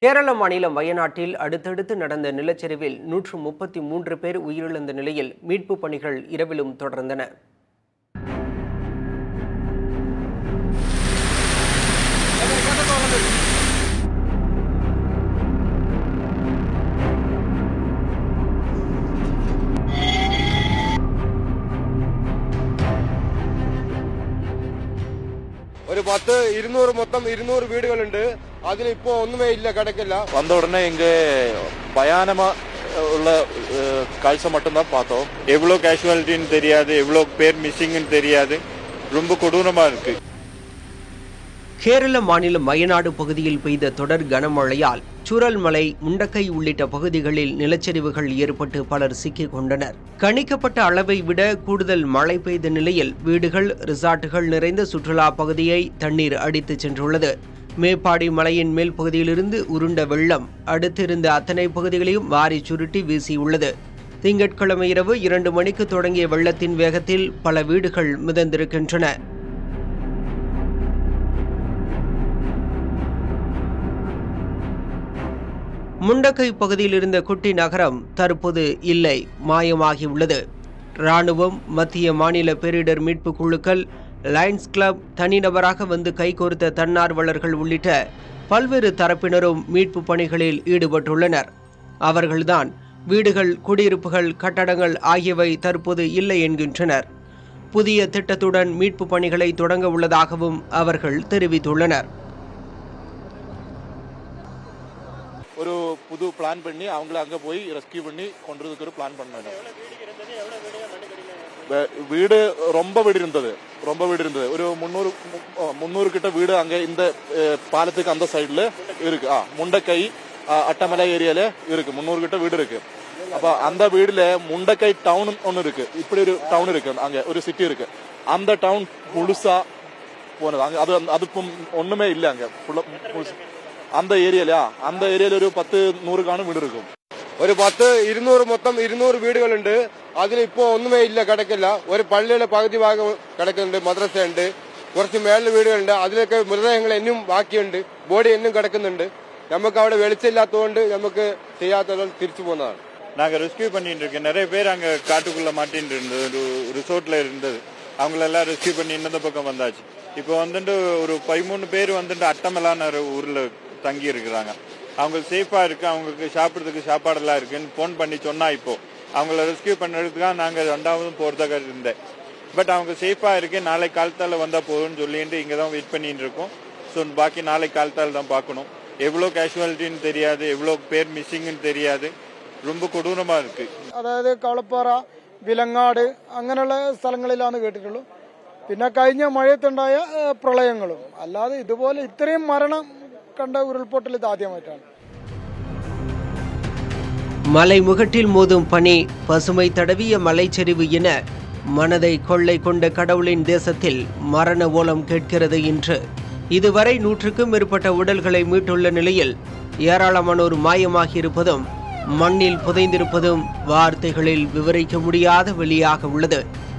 கேரள மாநிலம் வயநாட்டில் அடுத்தடுத்து நடந்த நிலச்சரிவில் நூற்று முப்பத்தி மூன்று பேர் உயிரிழந்த நிலையில் மீட்பு பணிகள் இரவிலும் தொடர்ந்தன ഒരു പത്ത് ഇരുന്നൂറ് മൊത്തം ഇരുന്നൂറ് വീടുകളുണ്ട് അതിലിപ്പോ ഒന്നുമേ ഇല്ല കിടക്കില്ല வந்த உடனே இங்க பயானமா உள்ள அஹ், காட்சி மட்டும்தான் பார்த்தோம் எவ்வளோ கேஷுவாலிட்டின்னு தெரியாது எவ்வளோ பேர் மிஸ்ஸிங்னு தெரியாது ரொம்ப கொடூரமா இருக்கு கேரள மாநிலம் வயநாடு பகுதியில் பெய்த தொடர் கனமழையால் சுரல்மலை முண்டக்கை உள்ளிட்ட பகுதிகளில் நிலச்சரிவுகள் ஏற்பட்டு பலர் சிக்கிக் கொண்டனர் கணிக்கப்பட்ட அளவை விட கூடுதல் மழை பெய்த நிலையில் வீடுகள் ரிசார்ட்டுகள் நிறைந்த சுற்றுலா பகுதியை தண்ணீர் அடித்துச் சென்றுள்ளது மேப்பாடி மலையின் மேல் பகுதியிலிருந்து உருண்ட வெள்ளம் அடுத்திருந்த அத்தனை பகுதிகளையும் வாரி சுருட்டி வீசியுள்ளது திங்கட்கிழமை இரவு இரண்டு மணிக்கு தொடங்கிய வெள்ளத்தின் வேகத்தில் பல வீடுகள் மிதந்திருக்கின்றன முண்டக்கை பகுதியில் இருந்த குட்டி நகரம் தற்போது இல்லை மாயமாகியுள்ளது ராணுவம் மத்திய மாநில பேரிடர் மீட்பு குழுக்கள் லயன்ஸ் கிளப் தனிநபராக வந்து கைகோர்த்த தன்னார்வலர்கள் உள்ளிட்ட பல்வேறு தரப்பினரும் மீட்பு பணிகளில் ஈடுபட்டுள்ளனர் அவர்கள்தான் வீடுகள் குடியிருப்புகள் கட்டடங்கள் ஆகியவை தற்போது இல்லை என்கின்றனர் புதிய திட்டத்துடன் மீட்பு பணிகளை தொடங்க உள்ளதாகவும் அவர்கள் தெரிவித்துள்ளனர் ஒரு புது பிளான் பண்ணி அவங்கள அங்க போய் ரெஸ்கியூ பண்ணி கொண்டுறதுக்கு ஒரு பிளான் பண்ணணும் வே- வீடு ரொம்ப வீடு இருந்தது ரொம்ப வீடு இருந்தது ஒரு முந்நூறு மு- ஆ, முந்நூறு கிட்ட வீடு அங்க இந்த அஹ், பாலத்துக்கு அந்த சைடுல இருக்கு ஆ முண்டக்கை ஆ, அட்டமலை ஏரியால இருக்கு முந்நூறு கிட்ட வீடு இருக்கு அப்ப அந்த வீடுல முண்டக்கை டவுன் ஒன்னு இருக்கு இப்படி ஒரு டவுன் இருக்கு அங்க ஒரு சிட்டி இருக்கு அந்த டவுன் முழுசா போனது அங்க அது அது ഇപ്പം ഒന്നുമേ ഇല്ല അങ്ക ഫുള്ള് മുഴുസ- அந்த ஏரியாலயா அந்த ஏரியால ஒரு பத்து நூறு காணும் வீடு இருக்கும் ഒരു പത്ത് ഇരുന്നൂറ് മൊത്തം ഇരുന്നൂറ് വീടുകളുണ്ട് അതിലിപ്പോ ഒന്നുമേ ഇല്ല കിടക്കില്ല ഒരു പള്ളിയുടെ പകുതി ഭാഗം കിടക്കുന്നുണ്ട് മദ്രസയുണ്ട് കുറച്ച് മേളിൽ വീടുകളുണ്ട് അതിലൊക്കെ മൃതദേഹങ്ങൾ ഇന്നും ബാക്കിയുണ്ട് ബോഡി ഇന്നും കിടക്കുന്നുണ്ട് നമുക്ക് അവിടെ വെളിച്ചമില്ലാത്തതുകൊണ്ട് നമുക്ക് ചെയ്യാത്തത് തിരിച്ചു പോകുന്നതാണ് நாங்க ரெஸ்கியூ பண்ணிட்டு இருக்கோம் நிறைய பேர் அங்க காட்டுக்குள்ள மாட்டின்னு இருந்தது ஒரு ரிசோர்ட்ல இருந்தது அவங்களெல்லாம் ரெஸ்கியூ பண்ணி இந்த பக்கம் வந்தாச்சு இப்போ வந்துட்டு ஒரு பதிமூணு பேர் வந்துட்டு அட்டமலான ஒரு ஊர்ல தங்கி இருக்கிறாங்க அவங்க சேஃபா இருக்கு அவங்களுக்கு சாப்பிடுறதுக்கு சாப்பாடெல்லாம் இருக்குன்னு ஃபோன் பண்ணி சொன்னா இப்போ அவங்கள ரெஸ்கியூ பண்ணுறதுக்காக நாங்க ரெண்டாவதும் போறதாக இருந்தேன் பட் அவங்க சேஃபா இருக்கு நாளை காலத்தால வந்தா போதும்னு சொல்லிட்டு இங்க தான் வெயிட் பண்ணிட்டு இருக்கோம் ஸோ பாக்கி நாளை காலத்தால தான் பார்க்கணும் எவ்வளோ கேஷுவாலிட்டின்னு தெரியாது எவ்வளோ பேர் மிஸ்ஸிங்னு தெரியாது ரொம்ப கொடூரமா இருக்கு അതായത് കളപ്പാറ വിലങ്ങാട് അങ്ങനെയുള്ള സ്ഥലങ്ങളിലാണ് കേട്ടിട്ടുള്ളൂ പിന്നെ കഴിഞ്ഞ മഴയത്തുണ്ടായ ഏഹ്, പ്രളയങ്ങളും അല്ലാതെ ഇതുപോലെ ഇത്രയും മരണം കണ്ട ഉരുൾപൊട്ടൽ ഇത് ആദ്യമായിട്ടാണ് மலை முகட்டில் மோதும் பனி பசுமை தடவிய மலைச்சரிவு என மனதை கொள்ளை கொண்ட கடவுளின் தேசத்தில் மரண ஓலம் கேட்கிறது இன்று இதுவரை நூற்றுக்கும் மேற்பட்ட உடல்களை மீட்டுள்ள நிலையில் ஏராளமானோர் மாயமாகியிருப்பதும் மண்ணில் புதைந்திருப்பதும் வார்த்தைகளில் விவரிக்க முடியாத வெளியாக உள்ளது